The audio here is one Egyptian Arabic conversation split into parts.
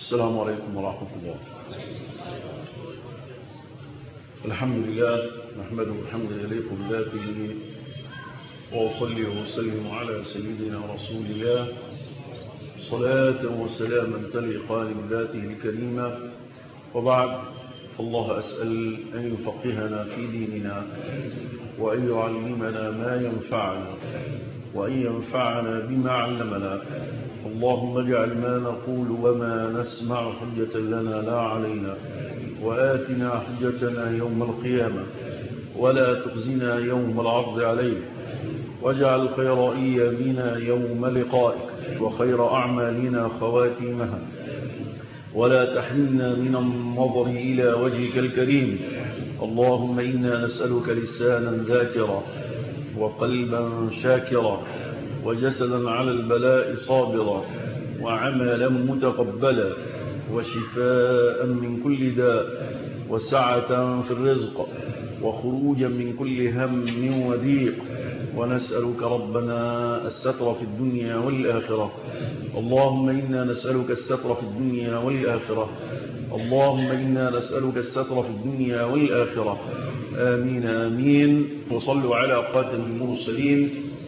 السلام عليكم ورحمة الله الحمد لله نحمده الحمد يليق بذاته وأصلي وأسلم على سيدنا رسول الله صلاة وسلاما تليقان بذاته الكريمة وبعد فالله أسأل أن يفقهنا في ديننا وأن يعلمنا ما ينفعنا وأن ينفعنا بما علمنا اللهم اجعل ما نقول وما نسمع حجة لنا لا علينا وآتنا حجتنا يوم القيامة ولا تخزنا يوم العرض عليك واجعل خير أيامنا يوم لقائك وخير أعمالنا خواتيمها ولا تحرمنا من النظر إلى وجهك الكريم اللهم إنا نسألك لسانا ذاكرا وقلبا شاكرا وجسدا على البلاء صابرا وعملا متقبلا وشفاء من كل داء وسعة في الرزق وخروجا من كل هم وضيق ونسألك ربنا الستر في الدنيا والآخرة اللهم إنا نسألك الستر في الدنيا والآخرة اللهم إنا نسألك الستر في الدنيا والآخرة آمين آمين وصلوا على قاتل المرسلين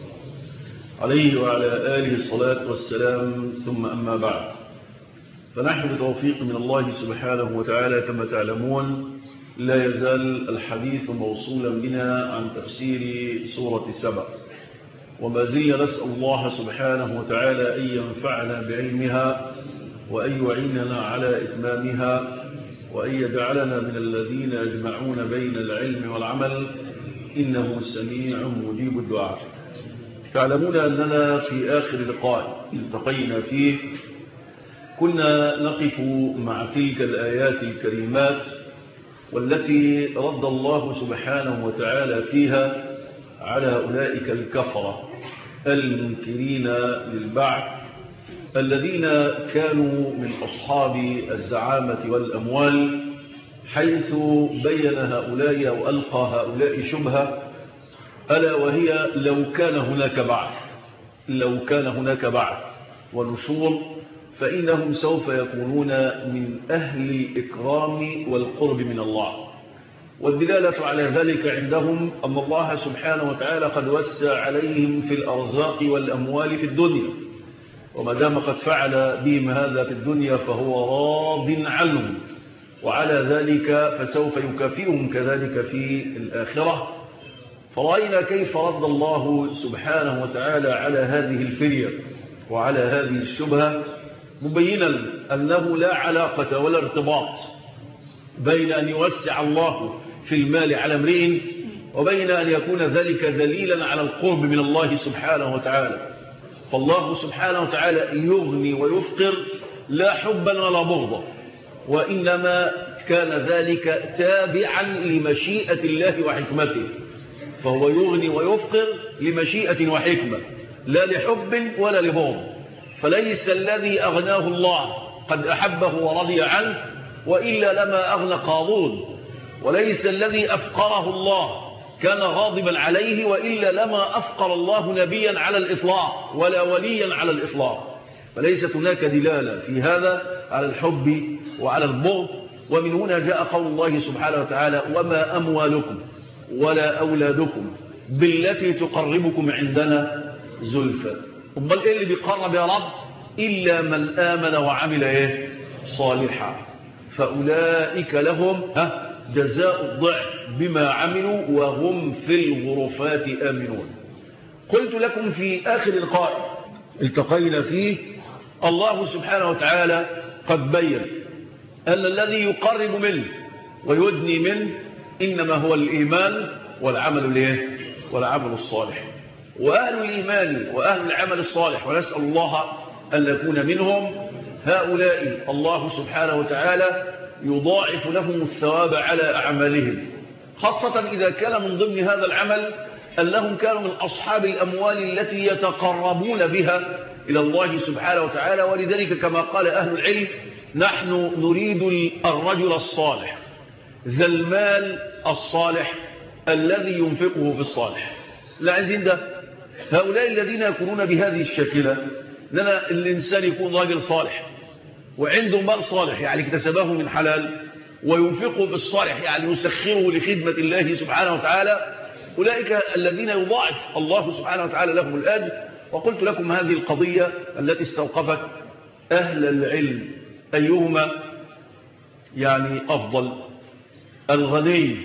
عليه وعلى آله الصلاة والسلام ثم أما بعد فنحن بتوفيق من الله سبحانه وتعالى كما تعلمون لا يزال الحديث موصولا بنا عن تفسير سورة سبع وما زلنا نسأل الله سبحانه وتعالى أن ينفعنا بعلمها وأن يعيننا على إتمامها وأن يجعلنا من الذين يجمعون بين العلم والعمل إنه سميع مجيب الدعاء تعلمون أننا في آخر لقاء التقينا فيه كنا نقف مع تلك الآيات الكريمات والتي رد الله سبحانه وتعالى فيها على أولئك الكفرة المنكرين للبعث الذين كانوا من أصحاب الزعامة والأموال حيث بين هؤلاء أو ألقى هؤلاء شبهة ألا وهي لو كان هناك بعث لو كان هناك بعث ونشور فإنهم سوف يكونون من أهل الإكرام والقرب من الله والدلالة على ذلك عندهم أن الله سبحانه وتعالى قد وسع عليهم في الأرزاق والأموال في الدنيا وما دام قد فعل بهم هذا في الدنيا فهو راض عنهم وعلى ذلك فسوف يكافئهم كذلك في الآخرة فرأينا كيف رد الله سبحانه وتعالى على هذه الفرية وعلى هذه الشبهة مبينا أنه لا علاقة ولا ارتباط بين أن يوسع الله في المال على امرئ وبين أن يكون ذلك دليلا على القرب من الله سبحانه وتعالى فالله سبحانه وتعالى يغني ويفقر لا حبا ولا بغضا وإنما كان ذلك تابعا لمشيئة الله وحكمته فهو يغني ويفقر لمشيئة وحكمة لا لحب ولا لبغض فليس الذي أغناه الله قد أحبه ورضي عنه وإلا لما أغنى قارون وليس الذي أفقره الله كان غاضبا عليه وإلا لما أفقر الله نبيا على الإطلاق ولا وليا على الإطلاق فليست هناك دلالة في هذا على الحب وعلى البغض ومن هنا جاء قول الله سبحانه وتعالى وما أموالكم ولا أولادكم بالتي تقربكم عندنا زلفى امال ايه اللي بيقرب يا رب إلا من آمن وعمل ايه صالحا فأولئك لهم ها جزاء الضعف بما عملوا وهم في الغرفات آمنون قلت لكم في آخر لقاء التقينا فيه الله سبحانه وتعالى قد بين أن الذي يقرب منه ويدني منه إنما هو الإيمان والعمل الايه والعمل الصالح وأهل الإيمان وأهل العمل الصالح ونسأل الله أن نكون منهم هؤلاء الله سبحانه وتعالى يضاعف لهم الثواب على أعمالهم خاصة إذا كان من ضمن هذا العمل أنهم كانوا من أصحاب الأموال التي يتقربون بها إلى الله سبحانه وتعالى ولذلك كما قال أهل العلم نحن نريد الرجل الصالح ذا المال الصالح الذي ينفقه في الصالح لا عايزين ده هؤلاء الذين يكونون بهذه الشكلة لنا الإنسان يكون راجل صالح وعنده مال صالح يعني اكتسبه من حلال وينفقه في الصالح يعني يسخره لخدمة الله سبحانه وتعالى أولئك الذين يضاعف الله سبحانه وتعالى لهم الأجر وقلت لكم هذه القضية التي استوقفت أهل العلم أيهما يعني أفضل الغني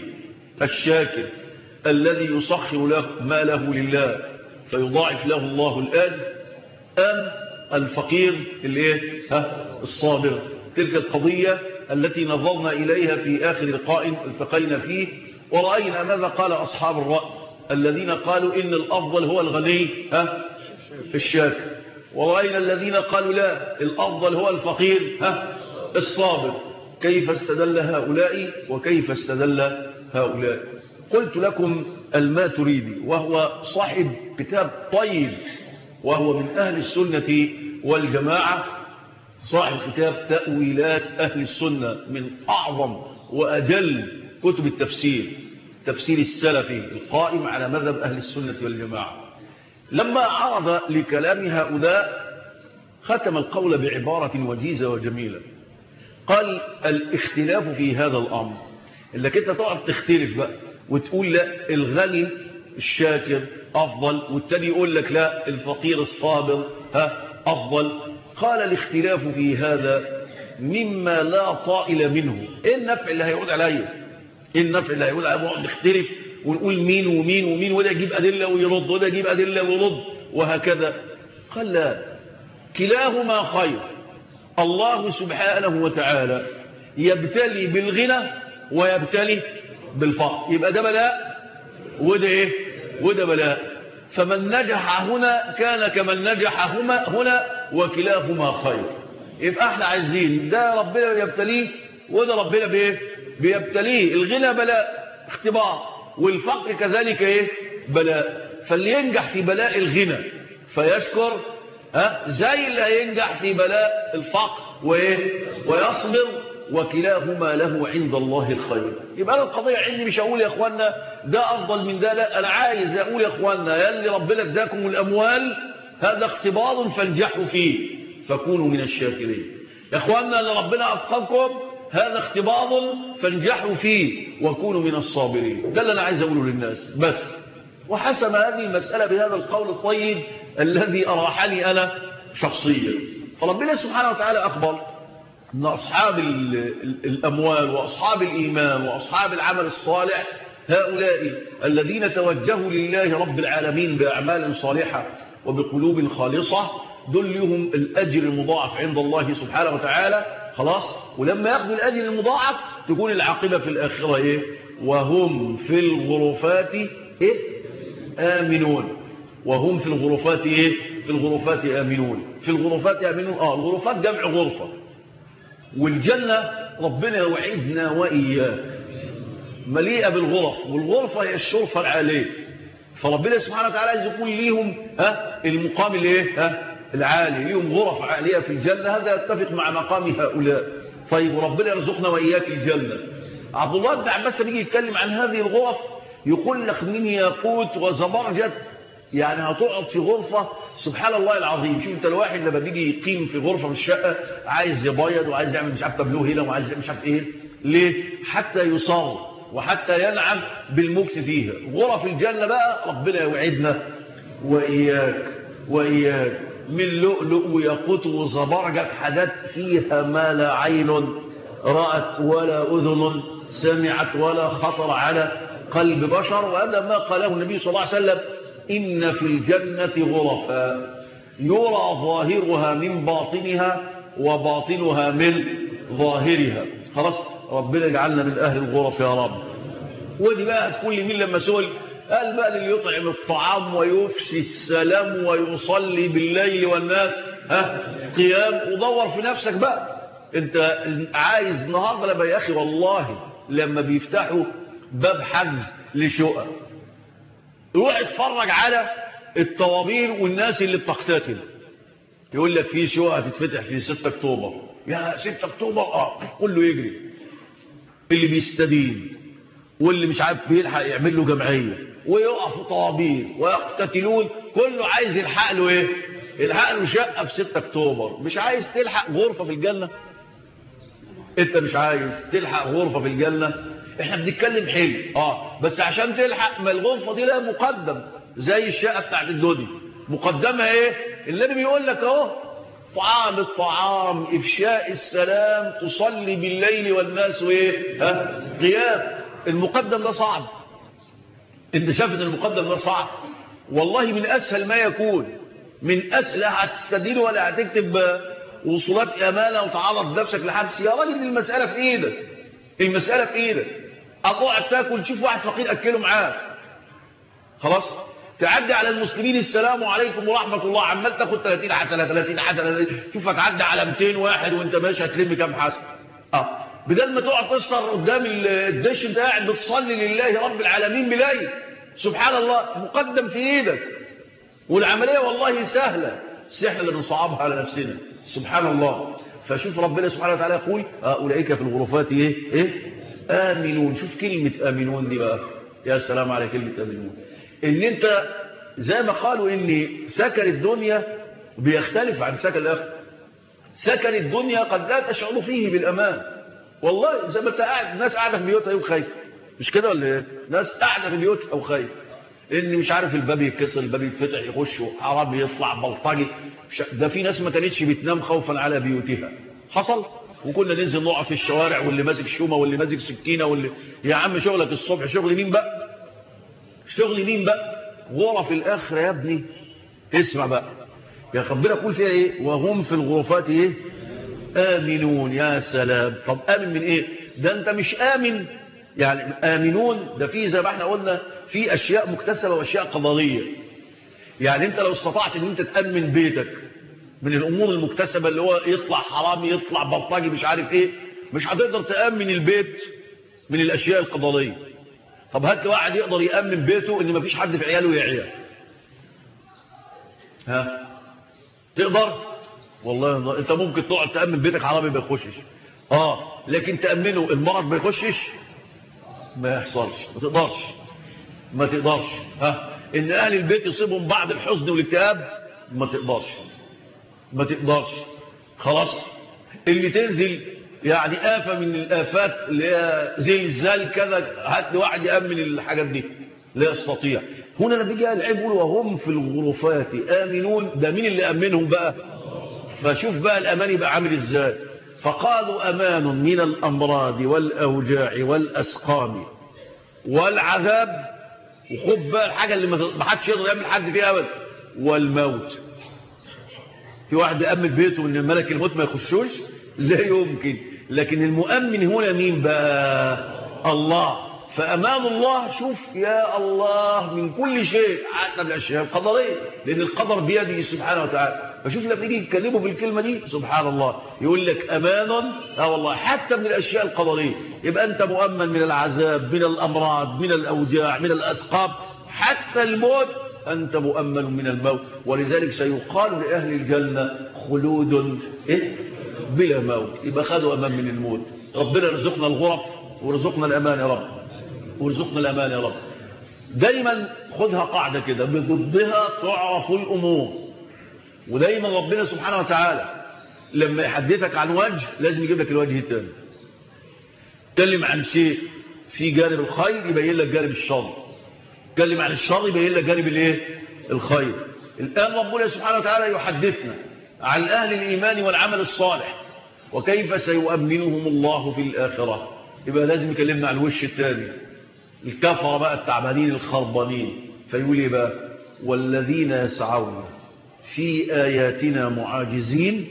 الشاكر الذي يسخر له ماله لله فيضاعف له الله الآجر أم الفقير اللي ها الصابر تلك القضية التي نظرنا إليها في آخر لقاء التقينا فيه ورأينا ماذا قال أصحاب الرأي الذين قالوا إن الأفضل هو الغني ها الشاكر ورأينا الذين قالوا لا الأفضل هو الفقير ها الصابر كيف استدل هؤلاء وكيف استدل هؤلاء قلت لكم الماتريدي وهو صاحب كتاب طيب وهو من أهل السنة والجماعة صاحب كتاب تأويلات أهل السنة من أعظم وأجل كتب التفسير تفسير السلفي القائم على مذهب أهل السنة والجماعة لما عرض لكلام هؤلاء ختم القول بعبارة وجيزة وجميلة قال الاختلاف في هذا الأمر إنك أنت تقعد تختلف بقى وتقول لا الغني الشاكر أفضل والتاني يقول لك لا الفقير الصابر ها أفضل قال الاختلاف في هذا مما لا طائل منه ايه النفع اللي هيعود عليا ايه النفع اللي هيعود عليا نقعد نختلف ونقول مين ومين ومين وده يجيب أدلة ويرد وده يجيب أدلة ويرد وهكذا قال لا كلاهما خير الله سبحانه وتعالى يبتلي بالغنى ويبتلي بالفقر يبقى ده بلاء وده ايه وده بلاء فمن نجح هنا كان كمن نجح هنا, هنا وكلاهما خير يبقى احنا عايزين ده ربنا يبتليه وده ربنا بايه بيبتليه الغنى بلاء اختبار والفقر كذلك ايه بلاء فاللي ينجح في بلاء الغنى فيشكر ها زي اللي هينجح في بلاء الفقر وايه ويصبر وكلاهما له عند الله الخير يبقى انا القضيه عندي مش هقول يا اخوانا ده افضل من ده لا انا عايز اقول يا اخوانا يا اللي ربنا اداكم الاموال هذا اختبار فانجحوا فيه فكونوا من الشاكرين يا اخوانا اللي ربنا افقكم هذا اختبار فانجحوا فيه وكونوا من الصابرين ده اللي انا عايز اقوله للناس بس وحسم هذه المساله بهذا القول الطيب الذي اراحني انا شخصيا فربنا سبحانه وتعالى اخبر أن أصحاب الأموال وأصحاب الإيمان وأصحاب العمل الصالح هؤلاء الذين توجهوا لله رب العالمين بأعمال صالحة وبقلوب خالصة دول لهم الأجر المضاعف عند الله سبحانه وتعالى خلاص ولما يأخذوا الأجر المضاعف تكون العاقبة في الآخرة إيه وهم في الغرفات إيه آمنون وهم في الغرفات إيه في الغرفات آمنون في الغرفات آمنون آه الغرفات جمع غرفة والجنة ربنا يوعدنا وإياك مليئة بالغرف والغرفة هي الشرفة العالية فربنا سبحانه وتعالى عايز يقول ليهم ها المقام الايه ها العالي ليهم غرف عالية في الجنة هذا يتفق مع مقام هؤلاء طيب وربنا يرزقنا وإياك الجنة عبد الله بن عباس بيجي يتكلم عن هذه الغرف يقول لك من ياقوت وزبرجد يعني هتقعد في غرفة سبحان الله العظيم شوف انت الواحد لما بيجي يقيم في غرفة في الشقة عايز يبيض وعايز يعمل مش عارف تابلوه هنا وعايز مش عارف ايه ليه حتى يصار وحتى ينعم بالمكس فيها غرف الجنة بقى ربنا يوعدنا وإياك وإياك من لؤلؤ وياقوت وزبرجد حاجات فيها ما لا عين رأت ولا أذن سمعت ولا خطر على قلب بشر وهذا ما قاله النبي صلى الله عليه وسلم إن في الجنة غرفا يرى ظاهرها من باطنها وباطنها من ظاهرها خلاص ربنا يجعلنا من أهل الغرف يا رب ودي بقى تقول لي مين لما سئل قال بقى اللي يطعم الطعام ويفشي السلام ويصلي بالليل والناس ها قيام ودور في نفسك بقى انت عايز النهارده لما يا اخي والله لما بيفتحوا باب حجز لشقق روح اتفرج على الطوابير والناس اللي بتقتتل يقول لك في شقق هتتفتح في 6 اكتوبر يا 6 اكتوبر اه كله يجري اللي بيستدين واللي مش عارف بيلحق يعمل له جمعيه ويقفوا طوابير ويقتتلون كله عايز يلحق له ايه الحق له شقه في 6 اكتوبر مش عايز تلحق غرفه في الجنه انت مش عايز تلحق غرفه في الجنه احنا بنتكلم حلو اه بس عشان تلحق ما الغرفه دي لها مقدم زي الشقه بتاعت الدنيا مقدمها ايه النبي بيقول لك اهو طعام الطعام افشاء السلام تصلي بالليل والناس ايه ها قيام المقدم ده صعب انت شايف ان المقدم ده صعب والله من اسهل ما يكون من اسهل لا هتستدين ولا هتكتب وصولات امانه وتعرض نفسك لحبس يا راجل المساله في ايدك المساله في ايدك اقعد تاكل تشوف واحد فقير اكله معاك خلاص تعدي على المسلمين السلام عليكم ورحمه الله عمال تاخد 30 حسنه 30 حسنه شوف هتعدي على 200 واحد وانت ماشي هتلم كام حسنه اه بدل ما تقعد تسهر قدام الدش انت قاعد بتصلي لله رب العالمين بليل سبحان الله مقدم في ايدك والعمليه والله سهله بس احنا اللي بنصعبها على نفسنا سبحان الله فشوف ربنا سبحانه وتعالى يقول اولئك في الغرفات ايه ايه امنون شوف كلمه امنون دي بقى يا سلام على كلمه امنون ان انت زي ما قالوا ان سكن الدنيا بيختلف عن سكن الاخره سكن الدنيا قد لا تشعر فيه بالامان والله زي ما انت قاعد الناس قاعده في بيوتها وخايفه مش كده ولا ايه ناس قاعده في بيوتها وخايفه ان مش عارف الباب يتكسر الباب يتفتح يخش حرام يطلع بلطجي ده في ناس ما كانتش بتنام خوفا على بيوتها حصل وكنا ننزل نقع في الشوارع واللي ماسك شومه واللي ماسك سكينه واللي يا عم شغلك الصبح شغل مين بقى شغل مين بقى غرف الاخره يا ابني اسمع بقى يا ربنا يقول فيها ايه وهم في الغرفات ايه امنون يا سلام طب امن من ايه ده انت مش امن يعني امنون ده في زي ما احنا قلنا في اشياء مكتسبه واشياء قدريه يعني انت لو استطعت ان انت تامن بيتك من الامور المكتسبه اللي هو يطلع حرامي يطلع بلطجي مش عارف ايه مش هتقدر تامن البيت من الاشياء القدريه طب هات لي واحد يقدر يامن بيته ان مفيش حد في عياله يعيا ها تقدر والله انت ممكن تقعد تامن بيتك حرامي ما يخشش اه لكن تامنه المرض ما يخشش ما يحصلش ما تقدرش ما تقدرش ها ان اهل البيت يصيبهم بعض الحزن والاكتئاب ما تقدرش ما تقدرش خلاص اللي تنزل يعني آفة من الآفات اللي هي زلزال كذا هات لي واحد يأمن الحاجات دي لا يستطيع هنا لما بيجي العيب يقول وهم في الغرفات آمنون ده مين اللي أمنهم بقى فشوف بقى الأمان يبقى عامل إزاي فقالوا أمان من الأمراض والأوجاع والأسقام والعذاب وخد بقى الحاجة اللي ما حدش يقدر يعمل حد فيها أبدا والموت في واحد يأمن بيته ان ملك الموت ما يخشوش لا يمكن لكن المؤمن هنا مين بقى الله فأمام الله شوف يا الله من كل شيء حتى من الأشياء القدرية لأن القدر بيده سبحانه وتعالى فشوف لما يجي يتكلموا في الكلمة دي سبحان الله يقول لك أمان اه والله حتى من الأشياء القدرية يبقى أنت مؤمن من العذاب من الأمراض من الأوجاع من الأسقاب حتى الموت أنت مؤمن من الموت ولذلك سيقال لأهل الجنة خلود إيه؟ بلا موت يبقى خدوا أمان من الموت ربنا رزقنا الغرف ورزقنا الأمان يا رب ورزقنا الأمان يا رب دايما خدها قاعدة كده بضدها تعرف الأمور ودايما ربنا سبحانه وتعالى لما يحدثك عن وجه لازم يجيب لك الوجه الثاني تكلم عن شيء في جانب الخير يبين لك جانب الشر تكلم عن الشر يبين لك جانب الايه الخير الان ربنا سبحانه وتعالى يحدثنا عن اهل الايمان والعمل الصالح وكيف سيؤمنهم الله في الاخره يبقى لازم يكلمنا عن الوش الثاني الكفره بقى التعبانين الخربانين فيقول ايه بقى والذين يسعون في اياتنا معاجزين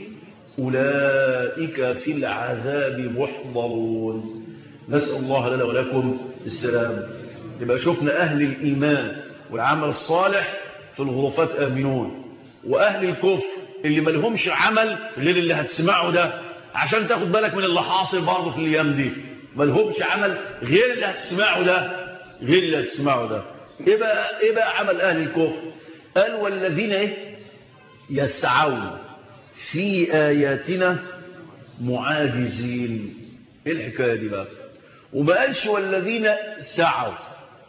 اولئك في العذاب محضرون نسال الله لنا ولكم السلام يبقى شفنا أهل الإيمان والعمل الصالح في الغرفات آمنون وأهل الكفر اللي ما لهمش عمل غير اللي هتسمعه ده عشان تاخد بالك من اللي حاصل برضه في الأيام دي ما لهمش عمل غير اللي هتسمعه ده غير اللي هتسمعه ده إيه بقى, إيه بقى عمل أهل الكفر قال والذين إيه يسعون في آياتنا معاجزين إيه الحكاية دي بقى وما قالش والذين سعوا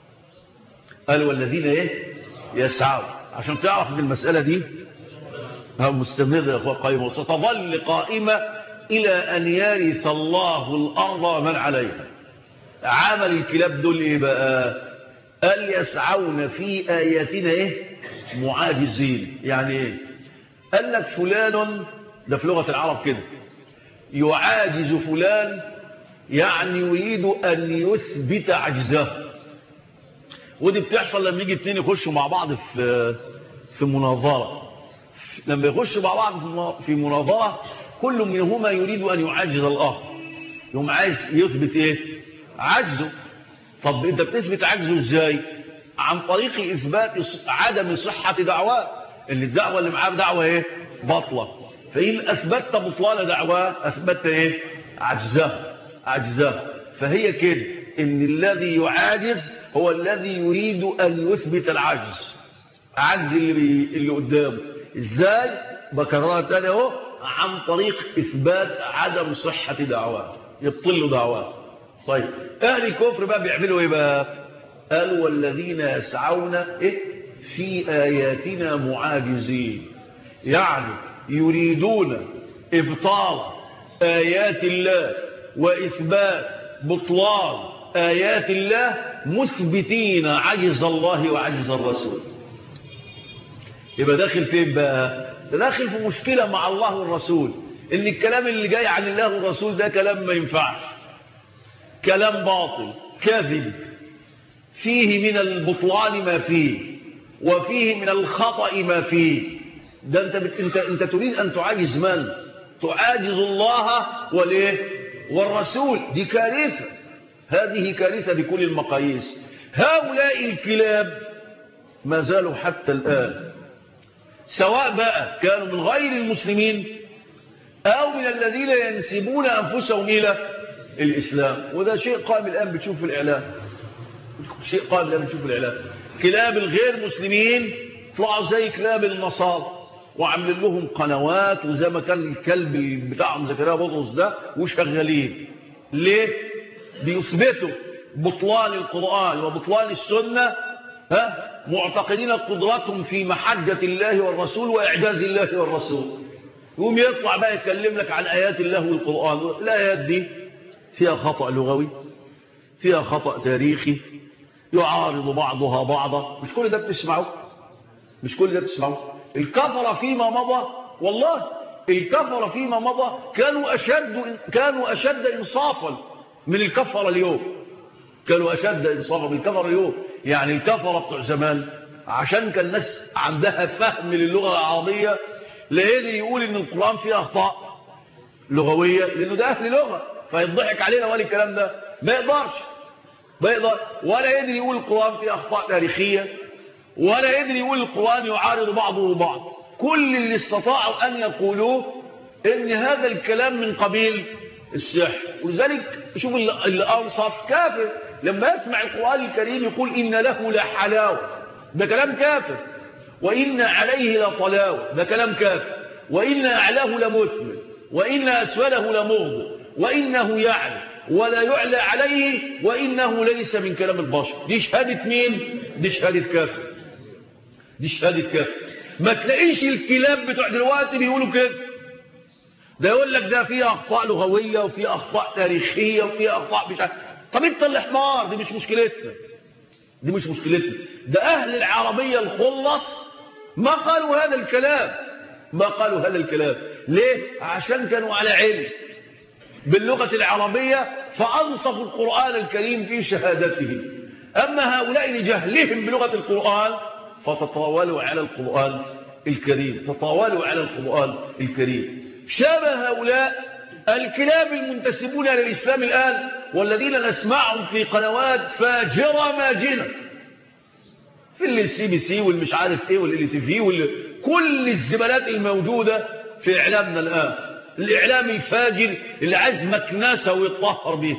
قال والذين ايه يسعوا عشان تعرف ان المسألة دي مستمرة يا أخوة قائمة وستظل قائمة إلى أن يرث الله الأرض ومن عليها عمل الكلاب دول إيه بقى قال يسعون في آياتنا إيه معاجزين يعني إيه قال لك فلان ده في لغة العرب كده يعاجز فلان يعني يريد أن يثبت عجزه ودي بتحصل لما يجي اتنين يخشوا مع بعض في في مناظرة لما يخشوا مع بعض في مناظرة كل منهما يريد أن يعجز الآخر يوم عايز يثبت إيه عجزه طب أنت بتثبت عجزه إزاي عن طريق إثبات عدم صحة دعواه اللي الدعوة اللي معاه دعوة إيه بطلة فإن أثبتت بطلان دعواه أثبتت إيه عجزه عجزه فهي كده إن الذي يعاجز هو الذي يريد أن يثبت العجز عجز اللي, اللي قدامه إزاي بكررها تاني اهو عن طريق إثبات عدم صحة دعواه يبطل له دعواه طيب أهل الكفر بقى بيعملوا إيه بقى قالوا والذين يسعون إيه في آياتنا معاجزين يعني يريدون إبطال آيات الله وإثبات بطلان آيات الله مثبتين عجز الله وعجز الرسول يبقى داخل فين بقى داخل في مشكلة مع الله والرسول ان الكلام اللي جاي عن الله والرسول ده كلام ما ينفعش كلام باطل كاذب فيه من البطلان ما فيه وفيه من الخطأ ما فيه ده انت, بت... انت, انت تريد ان تعاجز من تعاجز الله والايه والرسول دي كارثة هذه كارثة بكل المقاييس هؤلاء الكلاب ما زالوا حتى الآن سواء بقى كانوا من غير المسلمين أو من الذين ينسبون أنفسهم إلى الإسلام وده شيء قائم الآن بتشوف في الإعلام شيء قائم الآن بتشوف في الإعلام كلاب الغير مسلمين طلعوا زي كلاب النصارى وعاملين لهم قنوات وزي ما كان الكلب بتاعهم زكريا بطرس ده وشغالين ليه بيثبتوا بطلان القرآن وبطلان السنة ها معتقدين قدرتهم في محجة الله والرسول وإعجاز الله والرسول يقوم يطلع بقى يتكلم لك عن آيات الله والقرآن الآيات دي فيها خطأ لغوي فيها خطأ تاريخي يعارض بعضها بعضا مش كل ده بتسمعه مش كل ده بتسمعه الكفر فيما مضى والله الكفر فيما مضى كانوا أشد كانوا أشد إنصافا من الكفر اليوم كانوا أشد إنصافا من الكفر اليوم يعني الكفر بتوع زمان عشان كان الناس عندها فهم للغة العربية لا يقدر يقول إن القرآن فيه أخطاء لغوية لأنه ده أهل لغة فيضحك علينا ولا الكلام ده ما يقدرش ما يقدر ولا يقدر يقول القرآن فيه أخطاء تاريخية ولا يقدر يقول القرآن يعارض بعضه بعض كل اللي استطاعوا أن يقولوه إن هذا الكلام من قبيل السحر ولذلك شوف اللي أنصف كافر لما يسمع القرآن الكريم يقول إن له لحلاوة ده كلام كافر وإن عليه لطلاوة ده كلام كافر وإن أعلاه لمثمر وإن أسفله لمغض وإنه يعلى ولا يعلى عليه وإنه ليس من كلام البشر دي شهادة مين؟ دي شهادة كافر دي شهادة كافر ما تلاقيش الكلاب بتوع دلوقتي بيقولوا كده ده يقول لك ده فيه أخطاء لغوية وفيه أخطاء تاريخية وفيه أخطاء بتاع طب انت اللي حمار دي مش مشكلتنا دي مش مشكلتنا ده أهل العربية الخلص ما قالوا هذا الكلام ما قالوا هذا الكلام ليه؟ عشان كانوا على علم باللغة العربية فأنصفوا القرآن الكريم في شهادته أما هؤلاء لجهلهم بلغة القرآن فتطاولوا على القرآن الكريم تطاولوا على القرآن الكريم شابه هؤلاء الكلاب المنتسبون إلى الإسلام الآن والذين نسمعهم في قنوات فاجرة ماجنة في اللي السي بي سي والمش عارف ايه واللي تي في واللي كل الزبالات الموجودة في إعلامنا الآن الإعلام الفاجر اللي عايز مكنسة ويتطهر به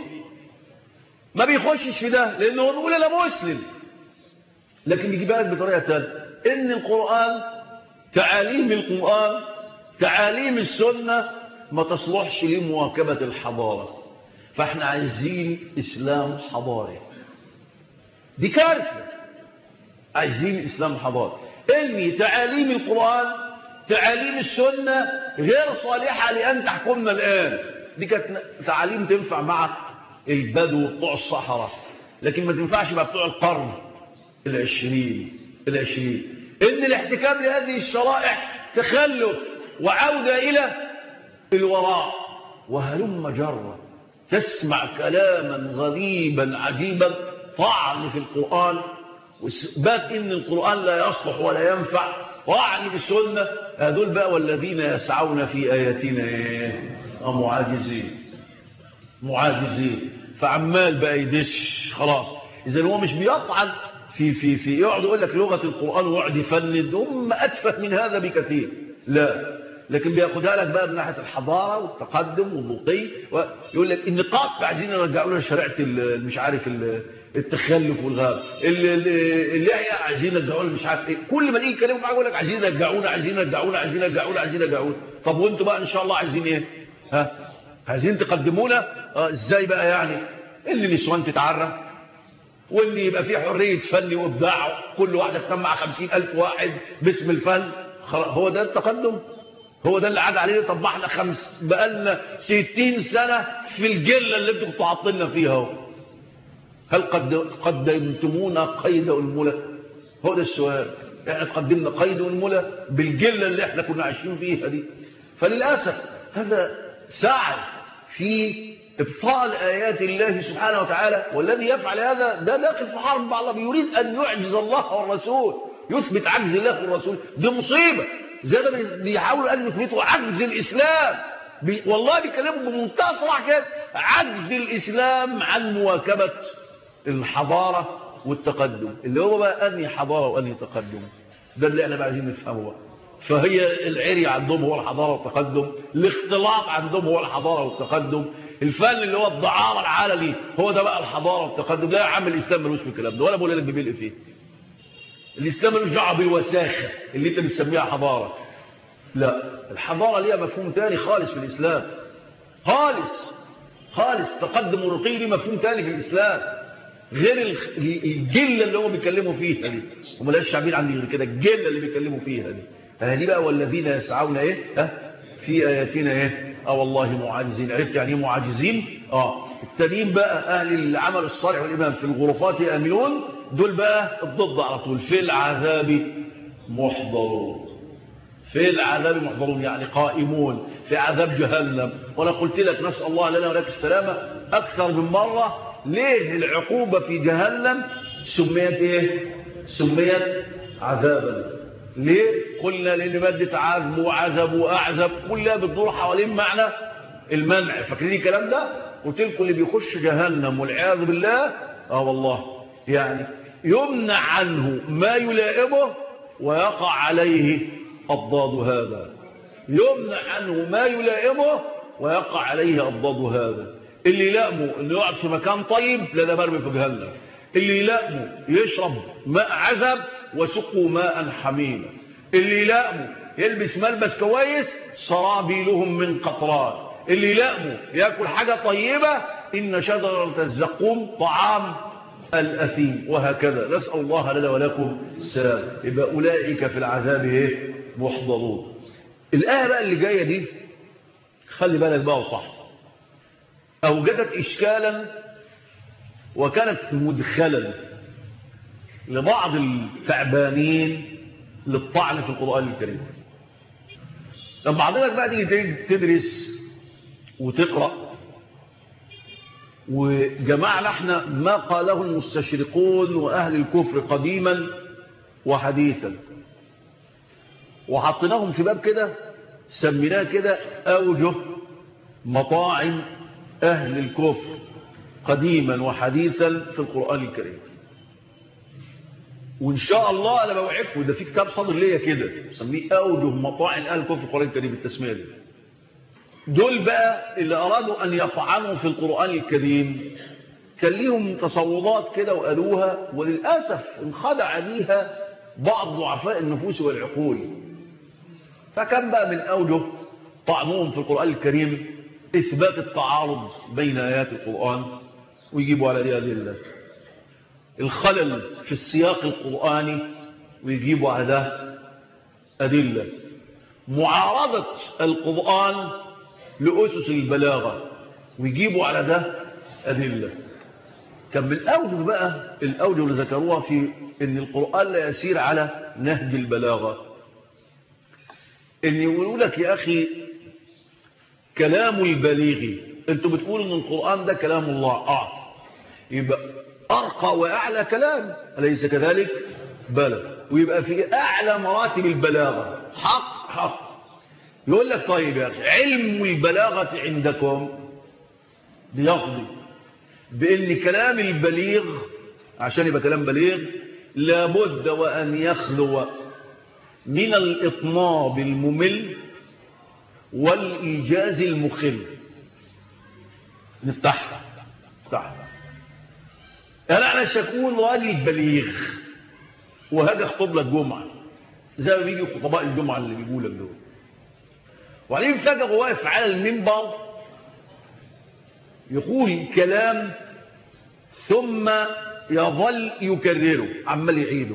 ما بيخشش في ده لأنه هو بيقول أنا مسلم لكن بيجيبها لك بطريقة تانية إن القرآن تعاليم القرآن تعاليم السنة ما تصلحش لمواكبة الحضارة فاحنا عايزين إسلام حضاري دي كارثة عايزين إسلام حضاري إن تعاليم القرآن تعاليم السنة غير صالحة لأن تحكمنا الآن دي كانت تعاليم تنفع مع البدو بتوع الصحراء لكن ما تنفعش مع بتوع القرن العشرين العشرين إن الاحتكام لهذه الشرائع تخلف وعودة إلى الوراء وهلم جرة تسمع كلاما غريبا عجيبا طعن في القرآن وإثبات إن القرآن لا يصلح ولا ينفع طعن في السنة هذول بقى والذين يسعون في آياتنا معاجزين معاجزين فعمال بقى يدش خلاص إذا هو مش بيطعن في في في يقعد يقول لك لغة القرآن ويقعد يفند هم أتفه من هذا بكثير لا لكن بياخدها لك بقى من ناحيه الحضاره والتقدم والرقي ويقول لك النقاط عايزين يرجعوا لنا شريعه مش عارف التخلف والغاب اللحيه عايزين يرجعوا لنا مش عارف ايه كل ما نيجي نتكلم معاك يقول لك عايزين يرجعونا عايزين يرجعونا عايزين يرجعونا عايزين يرجعونا طب وانتوا بقى ان شاء الله عايزين ايه ها عايزين تقدمونا اه ازاي بقى يعني اللي نسوان تتعرف واللي يبقى فيه حريه فن وابداع كل واحده تجمع خمسين ألف واحد باسم الفن هو ده التقدم هو ده اللي عاد عليه طب ما احنا خمس بقالنا 60 سنة في الجلة اللي انتوا كنتوا حاطيننا فيها اهو هل قد قدمتمونا قيد الملة هو ده السؤال احنا قدمنا قيد الملة بالجلة اللي احنا كنا عايشين فيها دي فللأسف هذا سعي في ابطال آيات الله سبحانه وتعالى والذي يفعل هذا ده داخل في حرب مع الله يريد أن يعجز الله والرسول يثبت عجز الله والرسول دي مصيبة زي ده بيحاولوا أن يثبتوا عجز الإسلام بي والله بيكلموا بمنتهى الصراحة كده عجز الإسلام عن مواكبة الحضارة والتقدم اللي هو بقى أنهي حضارة وأنهي تقدم ده اللي احنا بقى عايزين نفهمه بقى فهي العري عندهم هو الحضارة والتقدم الاختلاط عندهم هو الحضارة والتقدم الفن اللي هو الدعارة العالمي هو ده بقى الحضارة والتقدم لا يا عم الإسلام ملوش في الكلام ده ولا بقول لك بيبيل فيه الإسلام ملوش دعوه بالوساخة اللي انت بتسميها حضارة لا الحضارة ليها مفهوم تاني خالص في الإسلام خالص خالص تقدم ورقي ليه مفهوم تاني في الإسلام غير الجلة اللي هم بيتكلموا فيها دي هم لا الشعبين عندي غير كده الجلة اللي بيتكلموا فيها دي فهذه بقى والذين يسعون ايه ها في آياتنا ايه اه والله معاجزين عرفت يعني ايه معاجزين اه التانيين بقى اهل العمل الصالح والايمان في الغرفات امنون دول بقى الضد على طول في العذاب محضرون في العذاب محضرون يعني قائمون في عذاب جهنم وانا قلت لك نسال الله لنا ولك السلامه اكثر من مره ليه العقوبه في جهنم سميت ايه سميت عذابا ليه قلنا لان ماده عذب وعذب واعذب كلها بتدور حوالين معنى المنع فاكرين الكلام ده قلت لكم اللي بيخش جهنم والعياذ بالله اه والله يعني يمنع عنه ما يلائمه ويقع عليه أضداد هذا يمنع عنه ما يلائمه ويقع عليه أضداد هذا اللي يلائمه انه يقعد في مكان طيب لا ده مرمي في جهنم اللي يلائمه يشرب ماء عذب وسقوا ماء حميما اللي يلائمه يلبس ملبس كويس سرابيلهم من قطران اللي يلائمه ياكل حاجة طيبة إن شجرة الزقوم طعام الأثيم وهكذا نسأل الله لنا ولكم السلام يبقى أولئك في العذاب إيه؟ محضرون الآية بقى اللي جاية دي خلي بالك بقى وصح أوجدت إشكالا وكانت مدخلا لبعض التعبانين للطعن في القرآن الكريم لما حضرتك بقى تيجي تدرس وتقرأ وجمعنا احنا ما قاله المستشرقون وأهل الكفر قديما وحديثا وحطيناهم في باب كده سميناه كده أوجه مطاعن أهل الكفر قديما وحديثا في القرآن الكريم وإن شاء الله أنا بوعدكم ده في كتاب صدر ليا كده سميه أوجه مطاعن أهل الكفر في القرآن الكريم التسمية دي دول بقى اللي أرادوا أن يطعنوا في القرآن الكريم كان ليهم تصورات كده وقالوها وللأسف انخدع بيها بعض ضعفاء النفوس والعقول فكان بقى من أوجه طعنوهم في القرآن الكريم إثبات التعارض بين آيات القرآن ويجيبوا على دي أدلة الخلل في السياق القرآني ويجيبوا على ده أدلة معارضة القرآن لأسس البلاغة ويجيبوا على ده أدلة كان من الأوجه بقى الأوجه اللي ذكروها في أن القرآن لا يسير على نهج البلاغة أن يقولوا لك يا أخي كلام البليغ أنتوا بتقولوا أن القرآن ده كلام الله آه يبقى أرقى وأعلى كلام أليس كذلك بلى ويبقى في أعلى مراتب البلاغة حق حق يقول لك طيب يا أخي علم البلاغة عندكم بيقضي بأن كلام البليغ عشان يبقى كلام بليغ لابد وأن يخلو من الإطناب الممل والإيجاز المخل نفتحها نفتحها أنا أنا شكون راجل بليغ وهذا خطب لك جمعة زي ما بيجي خطباء الجمعة اللي بيقول لك دول وبعدين فجأة واقف على المنبر يقول كلام ثم يظل يكرره عمال يعيده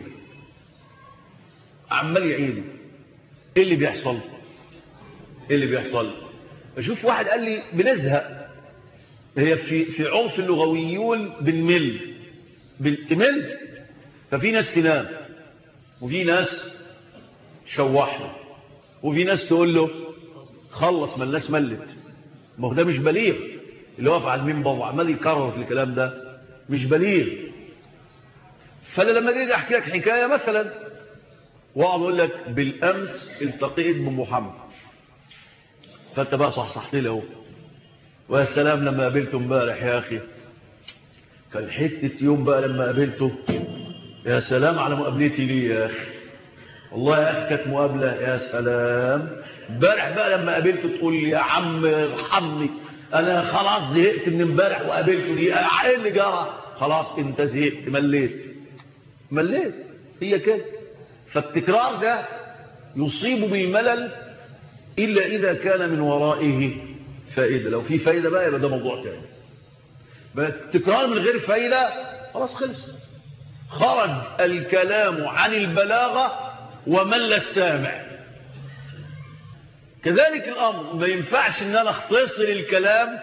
عمال يعيده ايه اللي بيحصل ايه اللي بيحصل اشوف واحد قال لي بنزهق هي في في عرف اللغويون بنمل بنمل ففي ناس تنام وفي ناس شوح له وفي ناس تقول له خلص ما الناس ملت ما هو ده مش بليغ اللي واقف على المنبر وعمال يكرر في الكلام ده مش بليغ فانا لما جيت احكي لك حكايه مثلا واقعد اقول لك بالامس التقيت بمحمد فانت بقى صحصحت لي اهو ويا سلام لما قابلته امبارح يا اخي كان حته يوم بقى لما قابلته يا سلام على مقابلتي ليه يا اخي والله يا اخي كانت مقابله يا سلام امبارح بقى لما قابلته تقول لي يا عم ارحمني انا خلاص زهقت من امبارح وقابلته دي ايه اللي جرى خلاص انت زهقت مليت مليت هي كده فالتكرار ده يصيب بالملل الا اذا كان من ورائه فائده لو في فائده بقى يبقى ده موضوع تاني بقى التكرار من غير فائده خلاص خلص خرج الكلام عن البلاغه ومل السامع كذلك الأمر ما ينفعش ان انا اختصر الكلام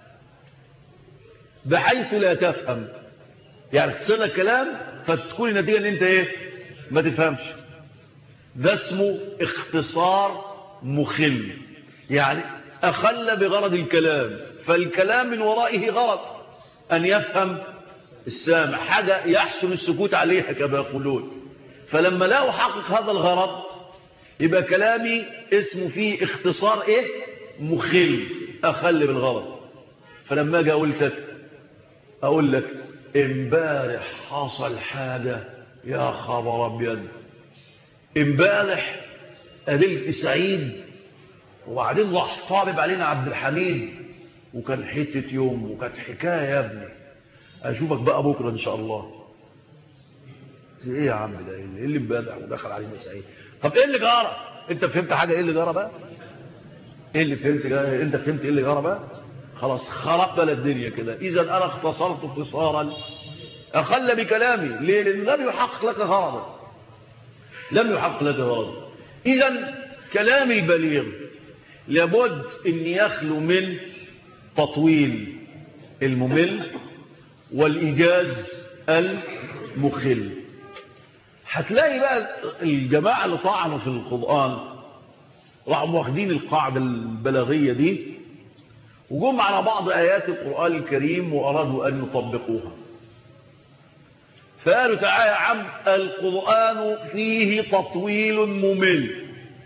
بحيث لا تفهم يعني اختصر الكلام فتكون النتيجة ان انت ايه ما تفهمش ده اسمه اختصار مخل يعني اخل بغرض الكلام فالكلام من ورائه غرض ان يفهم السامع حاجة يحسن السكوت عليها كما يقولون فلما لا احقق هذا الغرض يبقى كلامي اسمه فيه اختصار ايه مخل اخل بالغرض فلما اجي اقول لك اقول لك امبارح حصل حاجه يا خبر ابيض امبارح قابلت سعيد وبعدين راح طالب علينا عبد الحميد وكان حته يوم وكانت حكايه يا ابني اشوفك بقى بكره ان شاء الله ايه يا عم ده ايه اللي امبارح ودخل علينا سعيد طب ايه اللي جرى انت فهمت حاجه ايه اللي جرى بقى ايه اللي فهمت جرى؟ انت فهمت ايه اللي جرى بقى خلاص خربت الدنيا كده اذا انا اختصرت اختصارا اخل بكلامي ليه لان لم يحقق لك غرضا لم يحقق لك غرضا اذا كلام البليغ لابد ان يخلو من تطويل الممل والايجاز المخل هتلاقي بقى الجماعة اللي طعنوا في القرآن راحوا واخدين القاعدة البلاغية دي وجم على بعض آيات القرآن الكريم وأرادوا أن يطبقوها فقالوا تعالى يا عم القرآن فيه تطويل ممل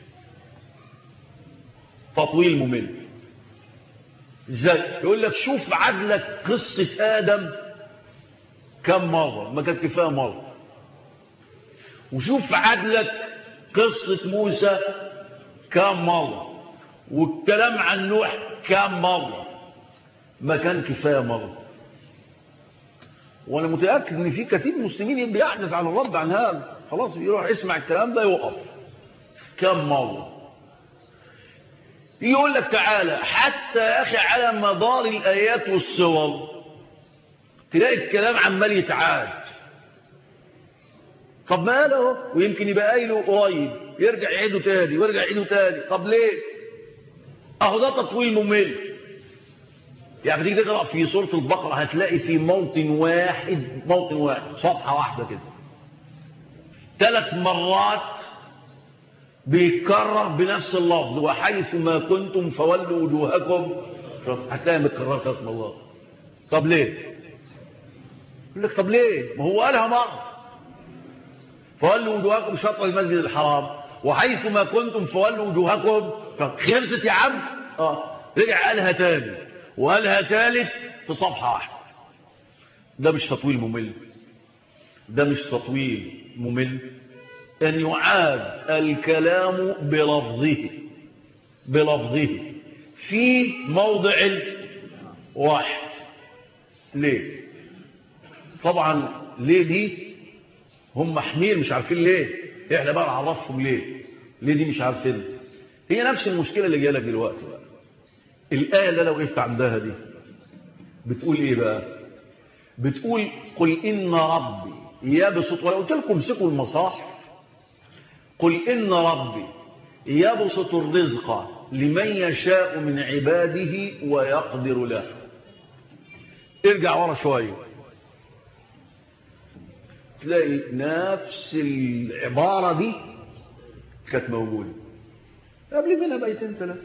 تطويل ممل ازاي يقول لك شوف عدلك قصة آدم كم مرة ما كانت كفاية مرة وشوف عدلك قصة موسى كم مرة والكلام عن نوح كم مرة ما كان كفاية مرة وانا متأكد ان في كثير من المسلمين بيحدث عن الرد عن هذا خلاص يروح يسمع الكلام ده يوقف كم مرة يقول لك تعالى حتى يا اخي على مدار الايات والصور تلاقي الكلام عمال يتعاد طب ما قاله ويمكن يبقى قايله قريب يرجع يعيده تاني ويرجع يعيده تاني طب ليه اهو ده تطويل ممل يعني تيجي تقرا في سوره البقره هتلاقي في موطن واحد موطن واحد صفحه واحده كده ثلاث مرات بيتكرر بنفس اللفظ وحيث ما كنتم فولوا وجوهكم هتلاقي متكرر ثلاث مرات طب ليه يقول لك طب ليه ما هو قالها مره فولوا وجوهكم شطر المسجد الحرام وحيث ما كنتم فولوا وجوهكم خلصت يا عم اه رجع قالها تاني وقالها تالت في صفحه واحده ده مش تطويل ممل ده مش تطويل ممل أن يعاد الكلام بلفظه بلفظه في موضع واحد ليه طبعا ليه دي هم حمير مش عارفين ليه احنا بقى نعرفهم ليه ليه دي مش عارفين هي نفس المشكلة اللي جايلك دلوقتي بقى الآية اللي لو وقفت عندها دي بتقول ايه بقى بتقول قل إن ربي يبسط ولو قلت لكم امسكوا المصاحف قل إن ربي يبسط الرزق لمن يشاء من عباده ويقدر له ارجع ورا شوية تلاقي نفس العبارة دي كانت موجودة قبل منها بيتين ثلاثة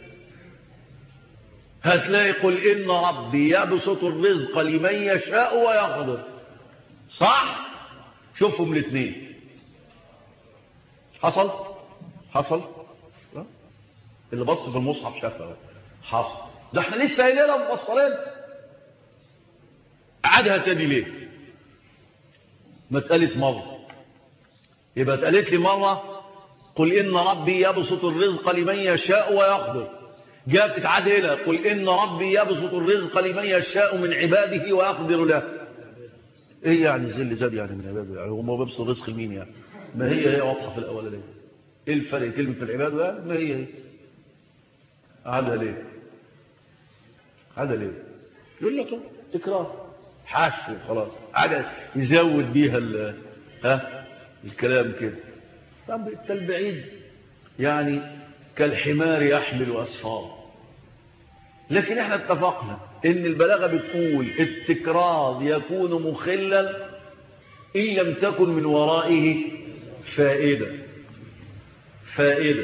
هتلاقي قل إن ربي يبسط الرزق لمن يشاء ويقدر صح شوفهم الاثنين حصل حصل اللي بص في المصحف شافها حصل ده احنا لسه قايلينها مفصلين عادها تاني ليه ما اتقالت مره يبقى اتقالت لي مره قل ان ربي يبسط الرزق لمن يشاء ويقدر جاءت تتعاد هنا قل ان ربي يبسط الرزق لمن يشاء من عباده ويقدر له ايه يعني زل زاد يعني من عباده يعني هم بيبسط الرزق لمين يعني ما هي هي واضحه في الاولانيه ايه الفرق كلمه في العباد يعني ما هي هي عادها ليه عادها ليه يقول لك تكرار حاش خلاص عاد يزود بيها ال ها الكلام كده طب البعيد يعني كالحمار يحمل اسفار لكن احنا اتفقنا ان البلاغه بتقول التكرار يكون مخلا ان لم تكن من ورائه فائده فائده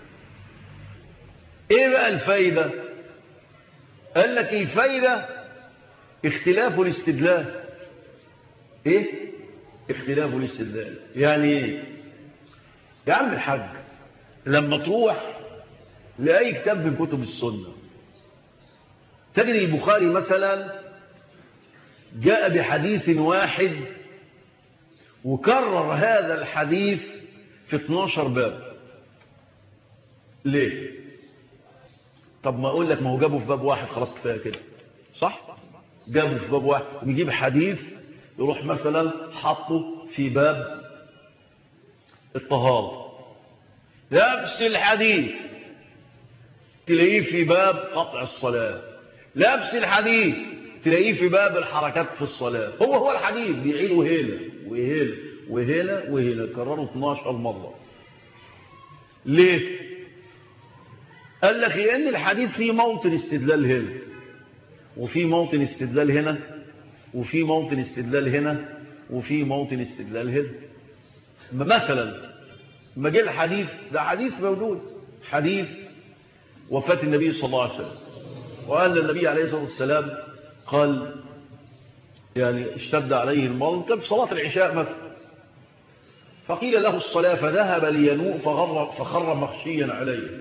ايه بقى الفايده قال لك الفايده اختلاف الاستدلال ايه اختلاف الاستدلال يعني ايه يا عم الحاج لما تروح لأي كتاب من كتب السنة تجد البخاري مثلا جاء بحديث واحد وكرر هذا الحديث في 12 باب ليه طب ما اقول لك ما هو جابه في باب واحد خلاص كفايه كده صح جابه في باب واحد ويجيب حديث يروح مثلا حطه في باب الطهارة نفس الحديث تلاقيه في باب قطع الصلاة نفس الحديث تلاقيه في باب الحركات في الصلاة هو هو الحديث بيعيده هنا وهنا وهنا وهنا كرره 12 مرة ليه قال لك لأن الحديث فيه موطن استدلال هنا وفي موطن استدلال هنا وفي موطن استدلال هنا وفي موطن استدلال هنا مثلا ما جه الحديث ده حديث موجود حديث وفاة النبي صلى الله عليه وسلم وقال النبي عليه الصلاة والسلام قال يعني اشتد عليه المرض كان في صلاة العشاء مثلا فقيل له الصلاة فذهب لينوء فغر فخر مخشيا عليه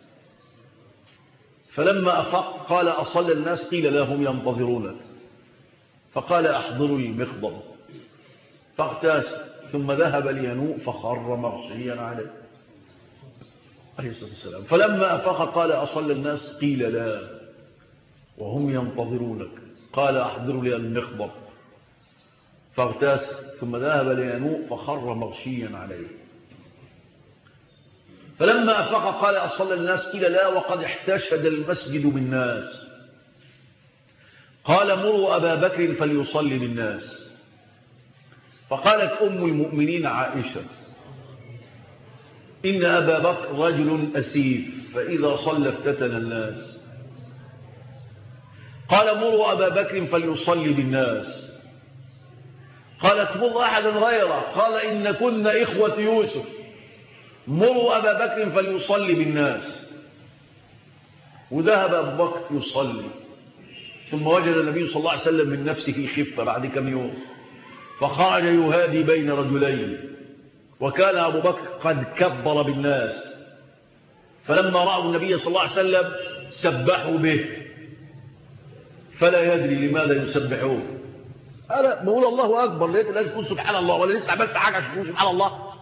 فلما أفق قال أصلى الناس قيل لهم ينتظرونك فقال أحضروا المخضر فاغتاس ثم ذهب لينوء فخر مغشيا عليه عليه الصلاة والسلام فلما أفق قال أصلى الناس قيل لا وهم ينتظرونك قال أحضروا لي المخضر فاغتاس ثم ذهب لينوء فخر مغشيا عليه فلما أفق قال أصلى الناس قيل لا وقد احتشد المسجد بالناس قال مروا أبا بكر فليصلي بالناس فقالت أم المؤمنين عائشة إن أبا بكر رجل أسيف فإذا صلى افتتن الناس قال مروا أبا بكر فليصلي بالناس قالت مر أحدا غيره قال إن كنا إخوة يوسف مروا أبا بكر فليصلي بالناس وذهب أبو بكر يصلي ثم وجد النبي صلى الله عليه وسلم من نفسه خفة بعد كم يوم فخرج يهادي بين رجلين وكان أبو بكر قد كبر بالناس فلما رأوا النبي صلى الله عليه وسلم سبحوا به فلا يدري لماذا يسبحون أنا بقول الله أكبر لقيت لازم تقول سبحان الله ولا لسه عملت حاجة عشان تقول سبحان الله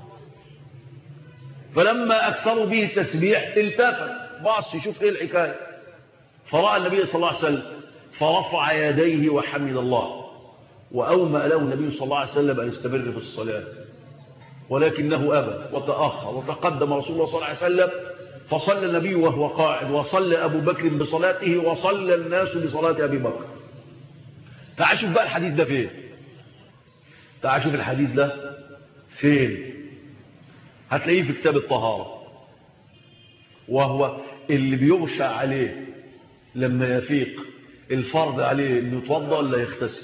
فلما أكثروا به التسبيح التفت بص يشوف إيه الحكاية فرأى النبي صلى الله عليه وسلم فرفع يديه وحمد الله وأومأ له النبي صلى الله عليه وسلم أن يستمر في الصلاة ولكنه أبى وتأخر وتقدم رسول الله صلى الله عليه وسلم فصلى النبي وهو قاعد وصلى أبو بكر بصلاته وصلى الناس بصلاة أبي بكر تعال شوف بقى الحديث ده فين تعال شوف الحديث ده فين هتلاقيه في كتاب الطهارة وهو اللي بيغشى عليه لما يفيق الفرض عليه انه يتوضا ولا يغتسل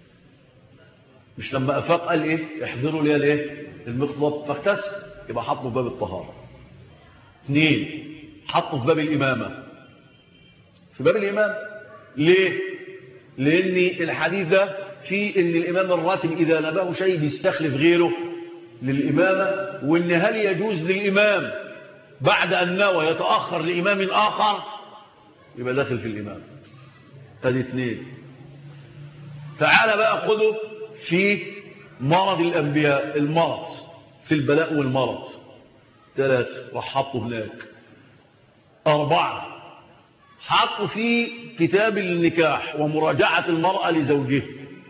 مش لما افاق قال ايه احضروا لي الايه المخلط فاغتسل يبقى حطه في باب الطهاره اثنين حطه في باب الامامه في باب الامامه ليه لان الحديث ده في ان الامام الراتب اذا نباه شيء بيستخلف غيره للامامه وان هل يجوز للامام بعد ان نوى يتاخر لامام اخر يبقى داخل في الامام ادي اثنين تعال بقى خذه في مرض الانبياء المرض في البلاء والمرض ثلاثة راح حطه هناك أربعة حطوا في كتاب النكاح ومراجعة المرأة لزوجها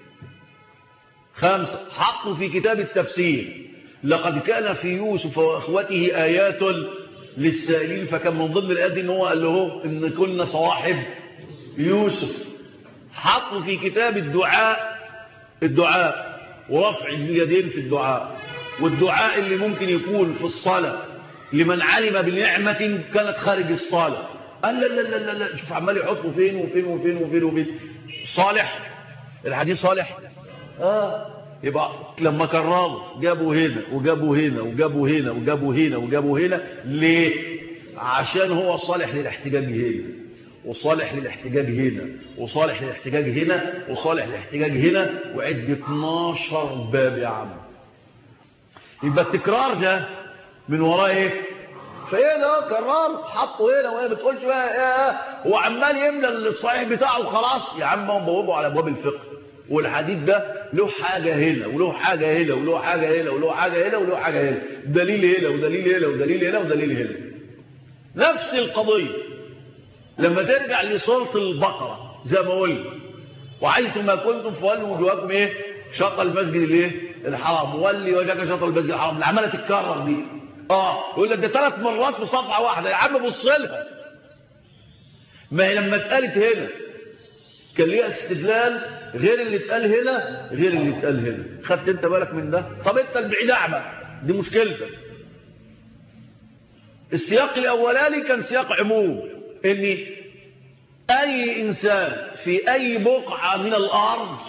خمسة حطوا في كتاب التفسير لقد كان في يوسف وأخوته آيات للسائلين فكان من ضمن الآيات إن هو قال له إن كنا صواحب يوسف حطوا في كتاب الدعاء الدعاء ورفع اليدين في الدعاء والدعاء اللي ممكن يكون في الصلاة لمن علم بنعمة كانت خارج الصلاة قال لا لا لا لا, لا. شوف عمال يحطوا فين وفين وفين وفين وفين صالح الحديث صالح اه يبقى لما كرروا جابوا هنا وجابوا هنا وجابوا هنا وجابوا هنا وجابوا هنا ليه عشان هو صالح للاحتجاج هنا وصالح للاحتجاج هنا وصالح للاحتجاج هنا وصالح للاحتجاج هنا وعد 12 باب يا عم يبقى التكرار ده من وراه ايه فايه ده كرار حطه هنا وهنا بتقولش بقى ايه هو عمال يملى الصحيح بتاعه وخلاص يا عم هم بوابه على ابواب الفقه والحديث ده له حاجة هنا وله حاجة هنا وله حاجة هنا وله حاجة هنا وله حاجة هنا دليل هنا ودليل هنا ودليل هنا ودليل هنا نفس القضية لما ترجع لصورة البقرة زي ما قلت وحيث ما كنتم فولوا وجوهكم ايه شط المسجد الايه الحرام ولي وجهك شط المسجد الحرام اللي عماله تتكرر دي اه يقول لك ده ثلاث مرات في صفحه واحده يا عم بص لها ما هي لما اتقالت هنا كان ليها استدلال غير اللي اتقال هنا غير اللي اتقال هنا خدت انت بالك من ده طب انت البعيد اعمى دي مشكلتك السياق الاولاني كان سياق عموم ان اي انسان في اي بقعه من الارض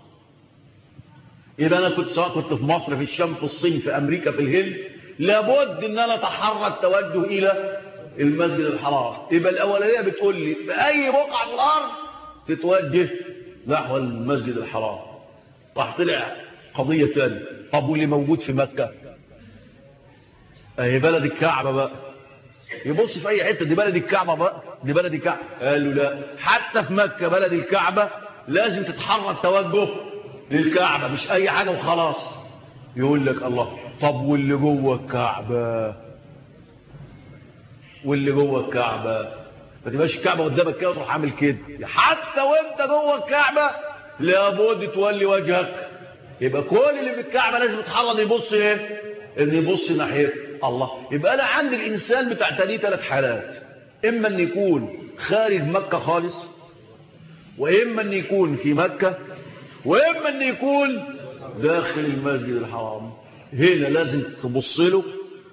يبقى انا كنت سواء كنت في مصر في الشام في الصين في امريكا في الهند لابد ان انا اتحرى التوجه الى المسجد الحرام يبقى الاولانيه بتقول لي في اي بقعه من الارض تتوجه نحو المسجد الحرام راح طلع قضيه ثانيه طب واللي موجود في مكه اهي بلد الكعبه بقى يبص في اي حته دي بلد الكعبه بقى دي بلد الكعبه قال له لا حتى في مكه بلد الكعبه لازم تتحرى التوجه للكعبه مش اي حاجه وخلاص يقول لك الله طب واللي جوه الكعبه واللي جوه الكعبه ما تبقاش الكعبه قدامك كده وتروح عامل كده حتى وانت جوه الكعبه لابد تولي وجهك يبقى كل اللي في الكعبه لازم يتحرض يبص ايه ان يبص ناحيه الله يبقى انا عند الانسان بتعتنيه ثلاث حالات اما ان يكون خارج مكه خالص واما ان يكون في مكه واما ان يكون داخل المسجد الحرام هنا لازم تبص له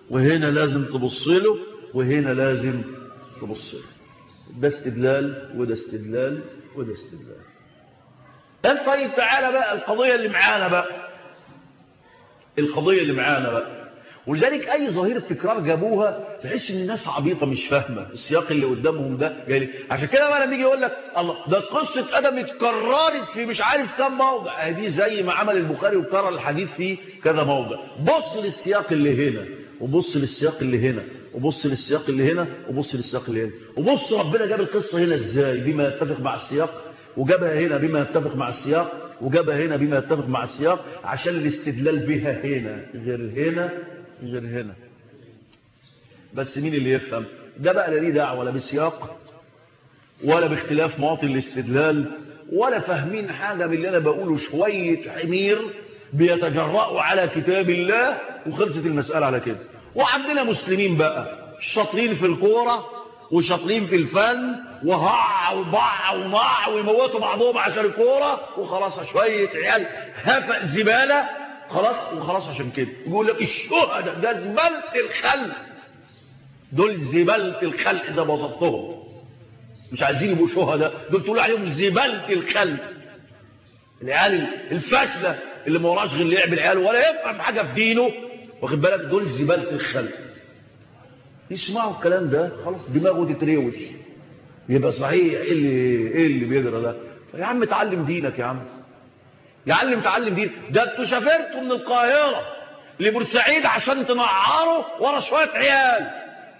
وهنا لازم تبص له وهنا لازم تبص له ده استدلال وده استدلال وده استدلال قال طيب تعالى بقى القضية اللي معانا بقى القضية اللي معانا بقى ولذلك أي ظاهرة تكرار جابوها تحس إن الناس عبيطة مش فاهمة السياق اللي قدامهم ده جاي لي عشان كده بقى لما يجي يقول لك الله ده قصة آدم اتكررت في مش عارف كم موضع دي زي ما عمل البخاري وكرر الحديث في كذا موضع بص للسياق اللي هنا وبص للسياق اللي هنا وبص للسياق اللي هنا وبص للسياق اللي هنا وبص ربنا جاب القصة هنا ازاي بما يتفق مع السياق وجابها هنا بما يتفق مع السياق وجابها هنا بما يتفق مع السياق عشان الاستدلال بها هنا غير هنا غير هنا بس مين اللي يفهم ده بقى لا ليه دعوه لا بالسياق ولا باختلاف مواطن الاستدلال ولا فاهمين حاجه من اللي انا بقوله شويه حمير بيتجرأوا على كتاب الله وخلصت المساله على كده وعندنا مسلمين بقى شاطرين في الكوره وشاطرين في الفن وهع وبع ومع ويموتوا بعضهم عشان الكوره وخلاص شويه عيال هفق زباله خلاص وخلاص عشان كده يقول لك الشهداء ده زباله الخلق دول زباله الخلق اذا وصفتهم مش عايزين يبقوا شهداء دول تقولوا عليهم زباله الخلق العيال الفاشله اللي ما وراش غير لعب العيال ولا يفهم حاجه في دينه واخد بالك دول زباله الخلق يسمعوا الكلام ده خلاص دماغه تتروش يبقى صحيح ايه اللي ايه اللي بيجرى ده يا عم اتعلم دينك يا عم يا عم اتعلم دينك ده انتوا سافرتوا من القاهره لبورسعيد عشان تنعروا ورا شويه عيال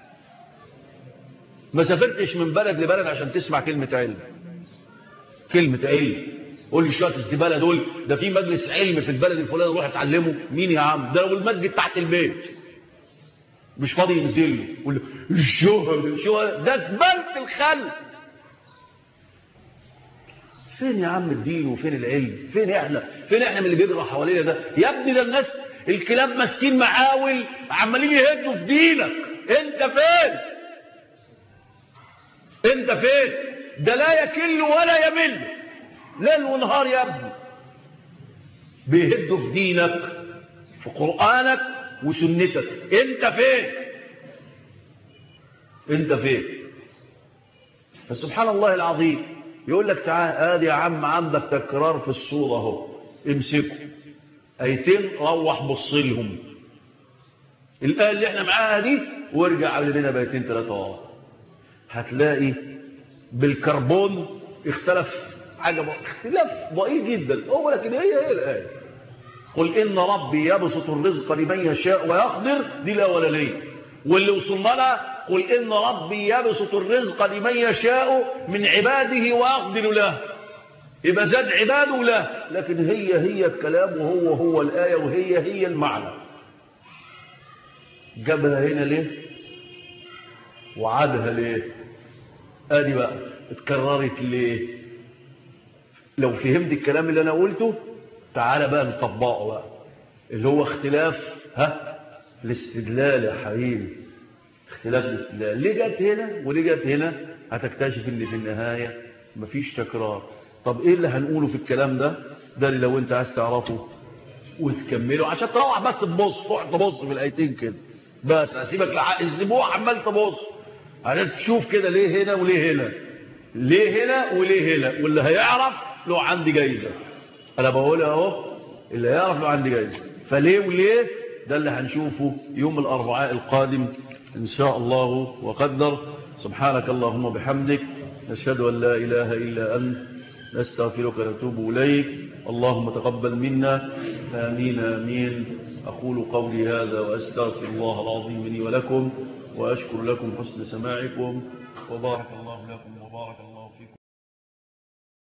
ما سافرتش من بلد لبلد عشان تسمع كلمه علم كلمه علم قول لي شويه الزباله دول ده في مجلس علم في البلد الفلاني روح اتعلمه مين يا عم ده لو المسجد تحت البيت مش فاضي ينزل له يقول له الشهر الشهر ده زباله الخلق فين يا عم الدين وفين العلم فين احنا فين احنا من اللي بيجرى حوالينا ده يا ابني ده الناس الكلاب ماسكين معاول عمالين يهدوا في دينك انت فين انت فين ده لا يكل ولا يمل ليل ونهار يا ابني بيهدوا في دينك في قرآنك وسنتك انت فين انت فين فسبحان الله العظيم يقول لك تعال ادي يا عم عندك تكرار في الصورة اهو امسكه ايتين روح بص لهم الآية اللي احنا معاها دي وارجع على لنا بيتين ثلاثة ورا هتلاقي بالكربون اختلف حاجة اختلاف ضئيل جدا هو لكن هي هي الآية قل إن ربي يبسط الرزق لمن يشاء ويقدر دي لا ولا ليه واللي وصلنا لها قل إن ربي يبسط الرزق لمن يشاء من عباده ويقدر له يبقى زاد عباده له لكن هي هي الكلام وهو هو الآية وهي هي المعنى جابها هنا ليه وعادها ليه ادي بقى اتكررت ليه لو فهمت الكلام اللي انا قلته تعالى بقى نطبقه بقى اللي هو اختلاف ها الاستدلال يا حبيبي اختلاف الاستدلال ليه جت هنا وليه جت هنا هتكتشف ان في النهايه مفيش تكرار طب ايه اللي هنقوله في الكلام ده ده اللي لو انت عايز تعرفه وتكمله عشان تروح بس تبص تقعد تبص في الايتين كده بس اسيبك لحق الاسبوع عمال تبص عشان تشوف كده ليه هنا وليه هنا ليه هنا وليه هنا واللي هيعرف له عندي جايزه انا بقولها اهو اللي هيعرف له عندي جايزه فليه وليه ده اللي هنشوفه يوم الاربعاء القادم ان شاء الله وقدر سبحانك اللهم بحمدك نشهد ان لا اله الا انت نستغفرك ونتوب اليك اللهم تقبل منا امين امين اقول قولي هذا واستغفر الله العظيم لي ولكم واشكر لكم حسن سماعكم وبارك الله لكم وبارك الله فيكم